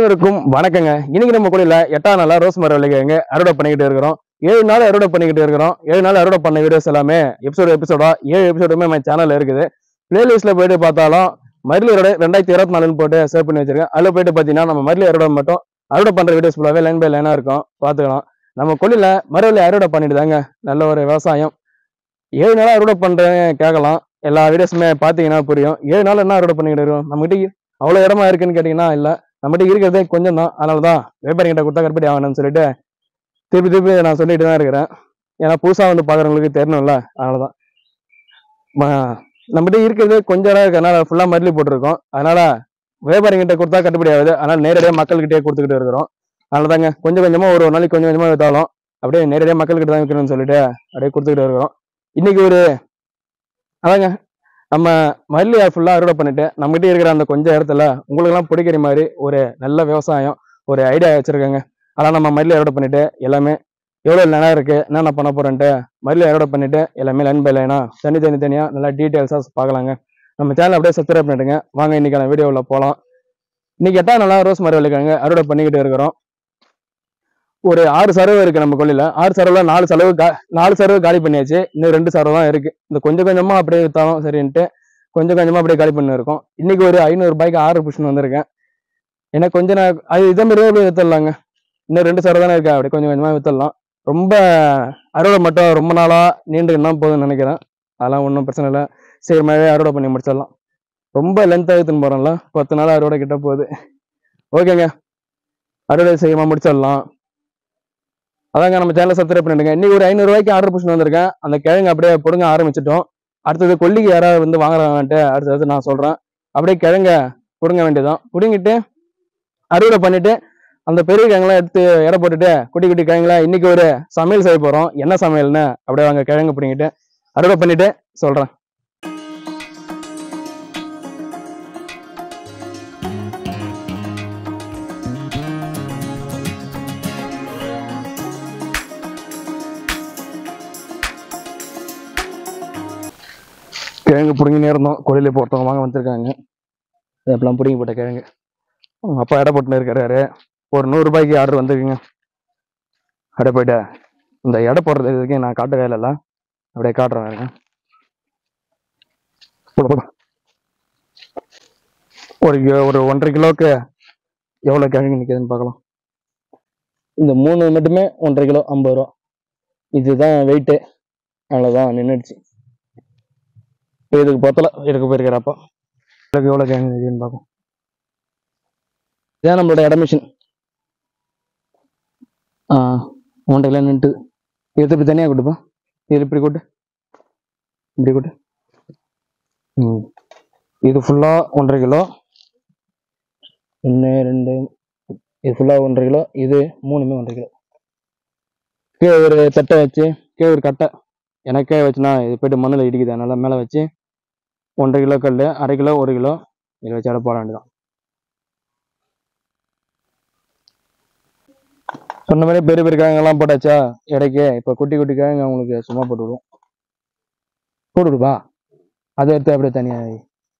அனைவருக்கும் வணக்கங்க இன்னைக்கு நம்ம குடியில எட்டாம் நாளா ரோஸ் மரம் விளையாங்க அறுவடை பண்ணிக்கிட்டு இருக்கிறோம் ஏழு நாள் அறுவடை பண்ணிக்கிட்டு இருக்கிறோம் ஏழு நாள் அறுவடை பண்ண வீடியோஸ் எல்லாமே எபிசோடு எபிசோடா ஏழு எபிசோடுமே நம்ம சேனல்ல இருக்குது பிளேலிஸ்ட்ல போயிட்டு பார்த்தாலும் மருளி அறுவடை ரெண்டாயிரத்தி இருபத்தி நாலுன்னு போட்டு சேவ் பண்ணி வச்சிருக்கேன் அதுல போயிட்டு பாத்தீங்கன்னா நம்ம மருளி அறுவடை மட்டும் அறுவடை பண்ற வீடியோஸ் ஃபுல்லாவே லைன் பை லைனா இருக்கும் பாத்துக்கலாம் நம்ம கொல்லில மறுவலி அறுவடை பண்ணிட்டு தாங்க நல்ல ஒரு விவசாயம் ஏழு நாளா அறுவடை பண்றேன் கேட்கலாம் எல்லா வீடியோஸுமே பாத்தீங்கன்னா புரியும் ஏழு நாள் என்ன அறுவடை பண்ணிக்கிட்டு இருக்கோம் நம்மகிட்ட அவ்வளவு இடமா இருக்குன்னு கேட்டீங்கன்னா இல்ல நம்மகிட்ட இருக்கிறதே கொஞ்சம் தான் அதனாலதான் வியாபாரிகிட்ட கொடுத்தா கட்டுப்படி ஆகணும்னு சொல்லிட்டு திருப்பி திருப்பி நான் சொல்லிட்டு தான் இருக்கிறேன் ஏன்னா புதுசா வந்து பாக்குறவங்களுக்கு தெரியணும்ல அதனாலதான் ம- நம்மகிட்ட இருக்கிறது கொஞ்சம் இடம் இருக்கு அதனால ஃபுல்லா மருளி போட்டிருக்கோம் அதனால வியாபாரிகிட்ட கொடுத்தா கட்டுப்படி ஆகுது அதனால நேரடியாக மக்கள்கிட்டயே கொடுத்துக்கிட்டு இருக்கிறோம் அதனாலதாங்க கொஞ்சம் கொஞ்சமா ஒரு ஒரு நாளைக்கு கொஞ்சம் கொஞ்சமா வித்தாலும் அப்படியே நேரடியாக மக்கள்கிட்ட தான் விற்கணும்னு சொல்லிட்டு அப்படியே கொடுத்துக்கிட்டு இருக்கிறோம் இன்னைக்கு ஒரு அதாங்க நம்ம மல்லியை ஃபுல்லா அறுவடை பண்ணிட்டு நம்மகிட்ட இருக்கிற அந்த கொஞ்சம் இடத்துல உங்களுக்கெல்லாம் பிடிக்கிற மாதிரி ஒரு நல்ல விவசாயம் ஒரு ஐடியா வச்சிருக்கேங்க அதான் நம்ம மல்லி அறுவடை பண்ணிட்டு எல்லாமே எவ்வளோ நிலம் இருக்கு என்னென்ன பண்ண போறேன்ட்டு மல்லி அறுவடை பண்ணிட்டு எல்லாமே லைன் பை லைனா தனி தனி தனியா நல்லா டீட்டெயில்ஸாக பார்க்கலாங்க நம்ம சேனல் அப்படியே சப்ஸ்கிரைப் பண்ணிடுங்க வாங்க இன்னைக்கான வீடியோவில் போகலாம் இன்னைக்கு எட்டாம் நாளா ரோஸ் மரம் விளைக்காங்க அறுவடை பண்ணிக்கிட்டு இருக்கிறோம் ஒரு ஆறு சரவு இருக்கு நம்ம கொல்லில ஆறு சரவுல நாலு செலவு கா- நாலு சரவு காலி பண்ணியாச்சு இன்னும் ரெண்டு சரவு தான் இருக்கு இந்த கொஞ்சம் கொஞ்சமா அப்படியே வித்தாலும் சரின்ட்டு கொஞ்சம் கொஞ்சமா அப்படியே காலி பண்ணி இருக்கோம் இன்னைக்கு ஒரு ஐநூறு ரூபாய்க்கு ஆறு புஷன் வந்திருக்கேன் ஏன்னா கொஞ்ச நேரம் அது இதே மாதிரியே அப்படியே வித்துடலாங்க இன்னும் ரெண்டு சரவு தானே இருக்கு அப்படியே கொஞ்சம் கொஞ்சமா வித்துடலாம் ரொம்ப அறுவடை மட்டும் ரொம்ப நாளா நீண்டு என்ன போகுதுன்னு நினைக்கிறேன் அதெல்லாம் ஒன்றும் பிரச்சனை இல்லை சீக்கிரமாவே அறுவடை பண்ணி முடிச்சிடலாம் ரொம்ப லென்த்தாக எடுத்துன்னு போறோம்ல பத்து நாள் அறுவடை கிட்ட போகுது ஓகேங்க அறுவடை சீக்கிரமா முடிச்சிடலாம் அதாங்க நம்ம சேனலை சப்ஸ்கிரைப் பண்ணிடுங்க இன்னைக்கு ஒரு ஐநூறு ரூபாய்க்கு ஆர்டர் புஷன் வந்திருக்கேன் அந்த கிழங்கு அப்படியே பிடுங்க ஆரம்பிச்சிட்டோம் அடுத்தது கொல்லிக்கு யாராவது வந்து வாங்குறாங்கன்ட்டு அடுத்தது நான் சொல்றேன் அப்படியே கிழங்க பிடுங்க வேண்டியதான் பிடுங்கிட்டு அறுவடை பண்ணிட்டு அந்த பெரிய கிழங்குலாம் எடுத்து எடை போட்டுட்டு குட்டி குட்டி கிழங்குல இன்னைக்கு ஒரு சமையல் செய்ய போறோம் என்ன சமையல்னு அப்படியே வாங்க கிழங்கு பிடிங்கிட்டு அறுவடை பண்ணிட்டு சொல்றேன் கிழங்கு பிடுங்கினே இருந்தோம் கோயில போட்டவங்க வாங்க வந்திருக்காங்க எப்பெல்லாம் பிடுங்கி போட்ட கிழங்கு அவங்க அப்பா எடை போட்டுன்னு இருக்காரு ஒரு நூறு ரூபாய்க்கு ஆர்டர் வந்திருக்குங்க அப்படியே போயிட்டு இந்த எடை போடுறது இதுக்கு நான் காட்ட வேலை இல்லை அப்படியே காட்டுறேன் இருங்க. போடு, போடு. ஒரு கி- ஒரு ஒன்றரை கிலோவுக்கு எவ்வளோ கிழங்கு நிற்குதுன்னு பார்க்கலாம் இந்த மூணு மட்டுமே ஒன்றரை கிலோ ஐம்பது ரூபா இதுதான் வெயிட்டு அவ்வளோதான் நின்றுடுச்சு இதுக்கு பத்தல இதுக்கு போயிருக்கிறப்போ இதுக்கு எவ்வளோ கிழங்கு நிற்குதுன்னு பார்ப்போம் இதான் நம்மளோட இட மிஷின் ஆ ஒன்றரை கிலோ நின்ட்டு எடுத்து இப்படி தனியாக கொடுப்பா இது இப்படி கொட்டு இப்படி கொட்டு ம் இது ஃபுல்லாக ஒன்றரை கிலோ ஒன்று ரெண்டு இது ஃபுல்லாக ஒன்றரை கிலோ இது மூணுமே ஒன்றரை கிலோ கீழே ஒரு தட்டை வச்சு கீழே ஒரு கட்டை எனக்கே வச்சுனா இது போயிட்டு மண்ணில் இடிக்குது அதனால மேலே வச்சு ஒன்றரை கிலோ கல் அரை கிலோ ஒரு கிலோ இதை வச்சு அடை போட வேண்டியதான் சொன்ன மாதிரி பெரிய பெரிய கிழங்கெல்லாம் போட்டாச்சா இடைக்கு இப்போ குட்டி குட்டி கிழங்கு அவங்களுக்கு சும்மா போட்டு விடுவோம் போட்டு விடுப்பா அதை எடுத்து அப்படியே தனியா வை.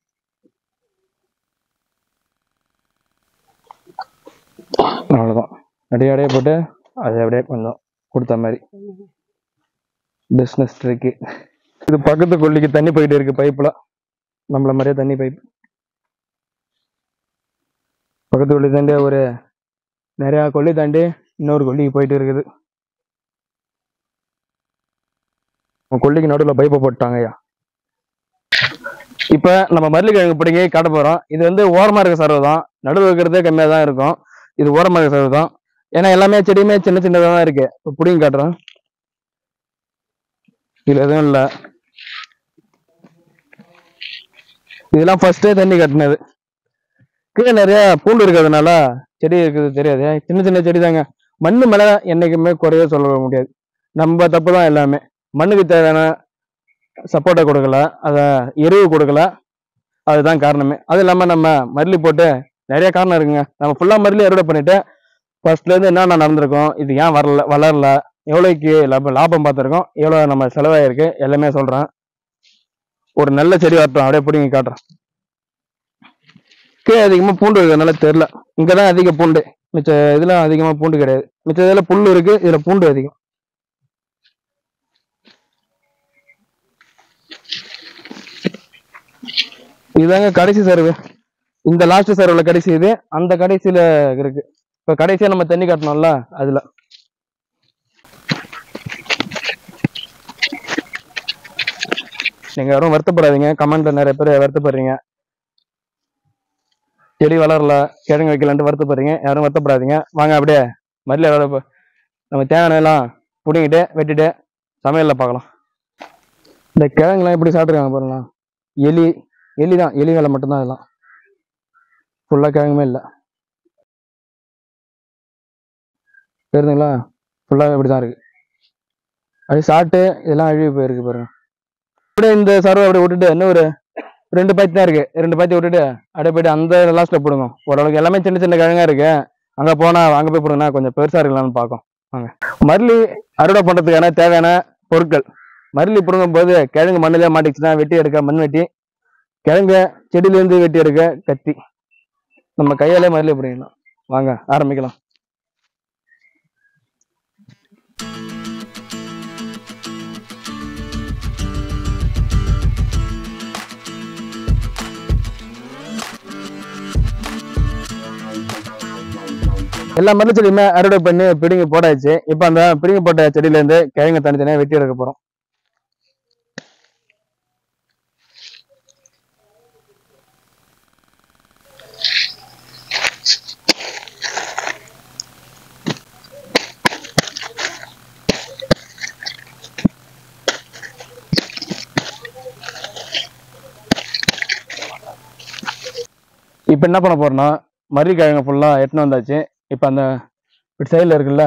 அவ்வளோதான் அப்படியே அப்படியே போட்டு அதை அப்படியே கொஞ்சம் கொடுத்த மாதிரி பிஸ்னஸ் ட்ரிக்கு இது பக்கத்து கொல்லிக்கு தண்ணி போயிட்டு இருக்கு பைப்ல நம்மள மாதிரியே தண்ணி பைப் பக்கத்து கொல்லி தாண்டி ஒரு நிறைய கொல்லி தாண்டி இன்னொரு கொல்லிக்கு போயிட்டு இருக்குது உன் கொல்லிக்கு நடுவில் பைப்பை போட்டாங்க ஐயா இப்ப நம்ம மல்லிக்கிழங்கு பிடிங்கி காட்ட போறோம் இது வந்து ஓரமா இருக்க சரவு தான் நடுவில் இருக்கிறதே கம்மியா தான் இருக்கும் இது ஓரமா இருக்க சரவு தான் ஏன்னா எல்லாமே செடியுமே சின்ன சின்னதா தான் இருக்கு இப்போ பிடிங்கி காட்டுறோம் இதுல எதுவும் இல்லை இதெல்லாம் ஃபர்ஸ்டே தண்ணி கட்டினது கீழே நிறைய பூண்டு இருக்கிறதுனால செடி இருக்குது தெரியாது சின்ன சின்ன செடி தாங்க மண்ணு மேல என்னைக்குமே குறைய சொல்ல முடியாது நம்ம தப்பு தான் எல்லாமே மண்ணுக்கு தேவையான சப்போர்ட்டை கொடுக்கல அத எருவு கொடுக்கல அதுதான் காரணமே அது இல்லாம நம்ம மருளி போட்டு நிறைய காரணம் இருக்குங்க நம்ம ஃபுல்லா மருளி அறுவடை பண்ணிட்டு ஃபர்ஸ்ட்ல இருந்து என்னென்ன நடந்திருக்கும் இது ஏன் வரல வளரல எவ்வளோக்கு லாபம் லாபம் பார்த்துருக்கோம் எவ்வளோ நம்ம செலவாயிருக்கு எல்லாமே சொல்றேன் ஒரு நல்ல செடி வரட்டும் அப்படியே பிடிங்கி காட்டுறேன் கீழே அதிகமா பூண்டு இருக்கிறதுனால தெரியல இங்கதான் அதிக பூண்டு மிச்ச இதுல அதிகமா பூண்டு கிடையாது மிச்ச இதுல புல்லு இருக்கு இதுல பூண்டு அதிகம் இதுதாங்க கடைசி சர்வு இந்த லாஸ்ட் சர்வ்ல கடைசி இது அந்த கடைசியில இருக்கு இப்ப கடைசியா நம்ம தண்ணி காட்டணும்ல அதுல நீங்க யாரும் வருத்தப்படாதீங்க கமெண்ட்ல நிறைய பேர் வருத்தப்படுறீங்க செடி வளரல கிழங்கு வைக்கலான்ட்டு வருத்தப்படுறீங்க யாரும் வருத்தப்படாதீங்க வாங்க அப்படியே மறுல நம்ம தேவையான எல்லாம் பிடிங்கிட்டு வெட்டிட்டு சமையல்ல பார்க்கலாம் இந்த கிழங்குலாம் எப்படி சாப்பிட்ருக்காங்க பாருங்களா எலி எலி தான் எலி வேலை மட்டும்தான் இதெல்லாம் ஃபுல்லாக கிழங்குமே இல்லை தெரியுதுங்களா ஃபுல்லாக இப்படி தான் இருக்கு அது சாப்பிட்டு இதெல்லாம் அழுகி போயிருக்கு பாருங்க அப்படியே இந்த சர்வை அப்படியே விட்டுட்டு இன்னும் ஒரு ரெண்டு பாத்தி தான் இருக்கு ரெண்டு பாத்தி விட்டுட்டு அப்படியே போயிட்டு அந்த லாஸ்ட்ல போடுங்க ஓரளவுக்கு எல்லாமே சின்ன சின்ன கிழங்கா இருக்கு அங்க போனா அங்க போய் போடுங்கன்னா கொஞ்சம் பெருசா இருக்கலாம்னு பார்க்கும் வாங்க மருளி அறுவடை பண்றதுக்கான தேவையான பொருட்கள் மருளி பிடுங்கும் போது கிழங்கு மண்ணிலே மாட்டிச்சுன்னா வெட்டி எடுக்க மண் வெட்டி கிழங்க செடியில இருந்து வெட்டி எடுக்க கத்தி நம்ம கையாலே மருளி பிடிங்கலாம் வாங்க ஆரம்பிக்கலாம் எல்லா மருந்து செடியுமே அறுவடை பண்ணி பிடுங்கி போட்டாச்சு இப்போ அந்த பிடுங்கி போட்ட செடியில இருந்து கிழங்கு தனித்தனியா வெட்டி எடுக்க போறோம் இப்போ என்ன பண்ண போறோம்னா மர்ரி கிழங்கு ஃபுல்லா எட்டுன்னு வந்தாச்சு இப்போ அந்த சைடில் இருக்குல்ல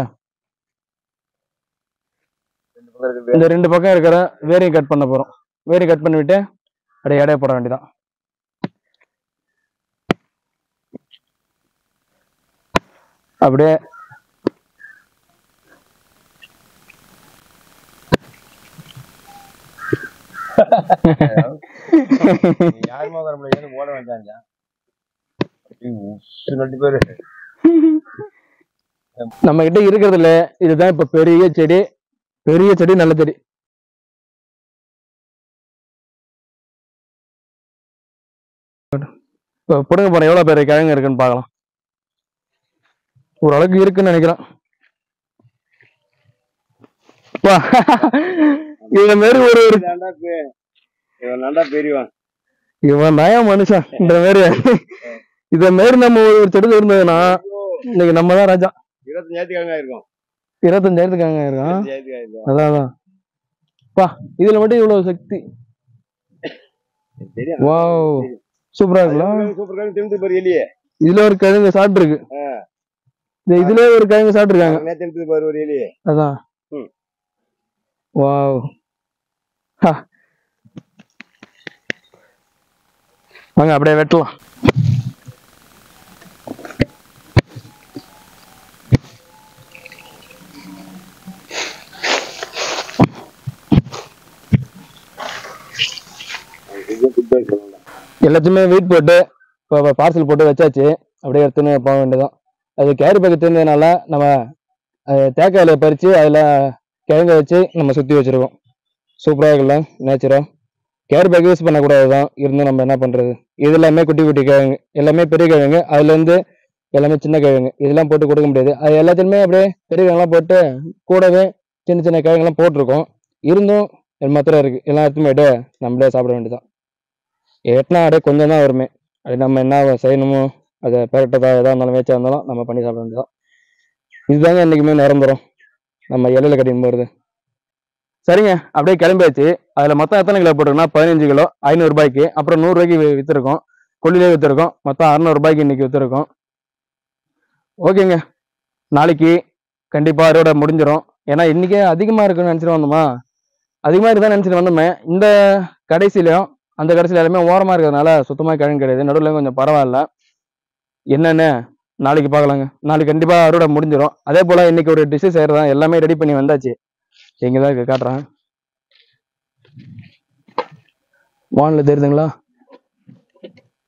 இந்த ரெண்டு பக்கம் இருக்கிற வேரையும் கட் பண்ண போறோம் வேரையும் கட் பண்ணிவிட்டு அப்படியே எடைய போட வேண்டியதான் அப்படியே யாருமா வர முடியாது ஓட வேண்டாங்க ரெண்டு பேரு நம்ம கிட்ட இருக்கிறதுல இதுதான் இப்ப பெரிய செடி பெரிய செடி நல்ல செடி இப்போ புடுங்க போறேன் எவ்வளவு பேர் கிழங்கு இருக்குன்னு பார்க்கலாம் ஓரளவுக்கு இருக்குன்னு நினைக்கிறேன் வா, இவன மாரி ஒரு ஒரு தாண்டா பே இவன் நல்லா பெரியவன் இவன் நயம் மனுஷன் இந்த மாரி இத மாரி நம்ம ஒரு செடி இருந்ததுன்னா இன்னைக்கு நம்ம தான் ராஜா இருபத்தஞ்சாயிரத்துக்காக இருக்கும் இருபத்தஞ்சாயிரத்துக்காங்க இருக்கான் இருபத்தஞ்சாயிரத்துக்காக இருக்கும் அதான் அதான் பா இதுல மட்டும் இவ்வளவு சக்தி தெரியும் வாவ் சூப்பரா இருக்குல்ல சூப்பர் காலம் தெரிஞ்சு பாரு எலியே இதுல ஒரு கிழங்கு சாப்பிட்டு இருக்கு இந்த இதுல ஒரு கிழங்கு சாப்பிட்டு இருக்காங்க நேத்து தெரிஞ்சு பாரு ஒரு எலியே அதான் ம். வாவ் ஹா. வாங்க அப்படியே வெட்டலாம் எல்லாத்தையுமே வெயிட் போட்டு இப்போ பார்சல் போட்டு வச்சாச்சு அப்படியே எடுத்துன்னு போக வேண்டியதான் அது கேரி பேக் தெரிஞ்சதுனால நம்ம அஹ், தேக்காய் இலையை பறித்து அதில் கிழங்க வச்சு நம்ம சுற்றி வச்சுருக்கோம் சூப்பராக இருக்குல்ல நேச்சராக கேரி பேக் யூஸ் பண்ணக்கூடாது தான் இருந்தும் நம்ம என்ன பண்ணுறது இது எல்லாமே குட்டி குட்டி கிழங்கு எல்லாமே பெரிய கிழங்கு அதுலேருந்து எல்லாமே சின்ன கிழங்கு இதெல்லாம் போட்டு கொடுக்க முடியாது அது எல்லாத்தையுமே அப்படியே பெரிய கிழங்குலாம் போட்டு கூடவே சின்ன சின்ன கிழங்குலாம் போட்டிருக்கோம் இருந்தும் இது மாத்திரம் இருக்குது எல்லாம் எடுத்துன்னு போயிட்டு நம்மளே சாப்பிட வேண்டியதான் எட்டினா அப்படியே கொஞ்சம் தான் வருமே அது நம்ம என்ன செய்யணுமோ அதை பெரட்டதா எதா இருந்தாலும் வேச்சா இருந்தாலும் நம்ம பண்ணி சாப்பிட வேண்டியதான் இதுதாங்க என்றைக்குமே நிரந்தரம் நம்ம இலையில கட்டின்னு போகிறது சரிங்க அப்படியே கிளம்பியாச்சு அதில் மொத்தம் எத்தனை கிலோ போட்டிருக்கோம்னா பதினஞ்சு கிலோ ஐநூறு ரூபாய்க்கு அப்புறம் நூறு ரூபாய்க்கு வி- வித்திருக்கோம் கொள்ளிலே வித்திருக்கோம் மொத்தம் அறநூறு ரூபாய்க்கு இன்னைக்கு வித்திருக்கோம் ஓகேங்க நாளைக்கு கண்டிப்பாக அறுவடை முடிஞ்சிடும் ஏன்னா இன்னைக்கே அதிகமாக இருக்குன்னு நினச்சிட்டு வந்தோமா அதிகமாக இருக்குதான் நினச்சிட்டு வந்தோமே இந்த கடைசியிலையும் அந்த கடைசியில் எல்லாமே ஓரமாக இருக்கிறதுனால சுத்தமாக கிழங்கு கிடையாது நடுவில் கொஞ்சம் பரவாயில்ல என்னென்னு நாளைக்கு பார்க்கலாங்க நாளைக்கு கண்டிப்பாக அறுவடை முடிஞ்சிடும் அதே போல் இன்னைக்கு ஒரு டிஷ்ஷு செய்கிறதா எல்லாமே ரெடி பண்ணி வந்தாச்சு எங்கே தான் இருக்கு காட்டுறேன் வானில் தெரியுதுங்களா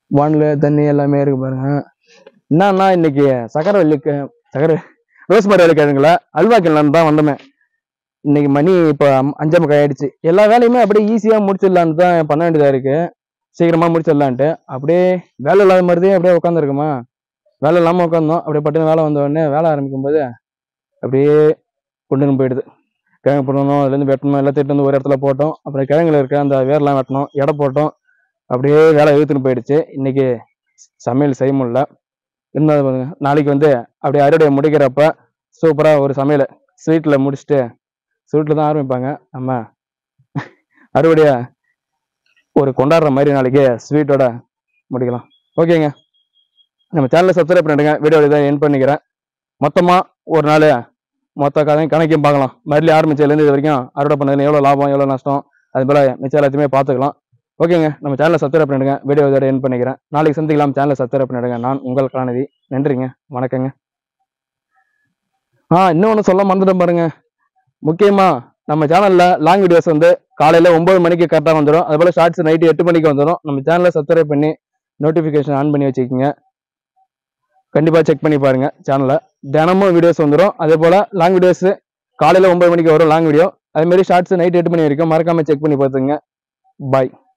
வானில் தண்ணி எல்லாமே இருக்கு பாருங்க என்னன்னா இன்னைக்கு சக்கரை வெள்ளிக்கு சக்கரை ரோஸ் மர கிழங்குல அல்வா கிழங்கு தான் வந்தோமே இன்னைக்கு மணி இப்போ அஞ்சே முக்கால் ஆயிடுச்சு எல்லா வேலையுமே அப்படியே ஈஸியாக முடிச்சிடலான்னு தான் பண்ண வேண்டியதாக இருக்கு சீக்கிரமா முடிச்சிடலான்ட்டு அப்படியே வேலை இல்லாத மாதிரியே அப்படியே உட்காந்துருக்குமா வேலை இல்லாமல் உட்காந்தோம் அப்படியே பட்டுன்னு வேலை வந்த உடனே வேலை ஆரம்பிக்கும் போது அப்படியே கொண்டுன்னு போயிடுது கிழங்கு போடணும் அதுலேருந்து வெட்டணும் எல்லாத்தையும் வந்து ஒரு இடத்துல போட்டோம் அப்புறம் கிழங்குல இருக்க அந்த வேர்லாம் வெட்டணும் எடை போட்டோம் அப்படியே வேலை இழுத்துன்னு போயிடுச்சு இன்னைக்கு சமையல் செய்ய முடியல இருந்தாலும் பாருங்க, நாளைக்கு வந்து அப்படியே அறுவடை முடிக்கிறப்ப சூப்பராக ஒரு சமையல் ஸ்வீட்டில் முடிச்சுட்டு ஸ்வீட்டில் தான் ஆரம்பிப்பாங்க நம்ம அறுவடையை ஒரு கொண்டாடுற மாதிரி நாளைக்கு ஸ்வீட்டோட முடிக்கலாம் ஓகேங்க நம்ம சேனலை சப்ஸ்கிரைப் பண்ணிடுங்க வீடியோ இதை என் பண்ணிக்கிறேன் மொத்தமாக ஒரு நாள் மொத்த கதையும் கணக்கையும் பார்க்கலாம் மறுபடியும் ஆரம்பிச்சதுலேருந்து இது வரைக்கும் அறுவடை பண்ணதுல எவ்வளோ லாபம் எவ்வளோ நஷ்டம் அது போல் மிச்சம் எல்லாத்தையுமே பார்த்துக்கலாம் ஓகேங்க நம்ம சேனலை சப்ஸ்கிரைப் பண்ணிடுங்க வீடியோ இதோட என் பண்ணிக்கிறேன் நாளைக்கு சந்திக்கலாம் சேனலை சப்ஸ்கிரைப் பண்ணிடுங்க நான் உங்கள் கலாநிதி நன்றிங்க வணக்கங்க ஆ இன்னொன்று சொல்ல மறந்துட்டேன் பாருங்க முக்கியமா நம்ம சேனல்ல லாங் வீடியோஸ் வந்து காலையில ஒன்பது மணிக்கு கரெக்டாக வந்துடும் அதுபோல் ஷார்ட்ஸ் நைட்டு எட்டு மணிக்கு வந்துடும் நம்ம சேனலை சப்ஸ்கிரைப் பண்ணி நோட்டிஃபிகேஷன் ஆன் பண்ணி வச்சுக்கோங்க கண்டிப்பாக செக் பண்ணி பாருங்க சேனலை தினமும் வீடியோஸ் வந்துடும் அதே போல் லாங் வீடியோஸ் காலையில் ஒன்பது மணிக்கு வரும் லாங் வீடியோ அதே மாதிரி ஷார்ட்ஸ் நைட் எட்டு மணி வரைக்கும் மறக்காம செக் பண்ணி பார்த்துங்க பாய்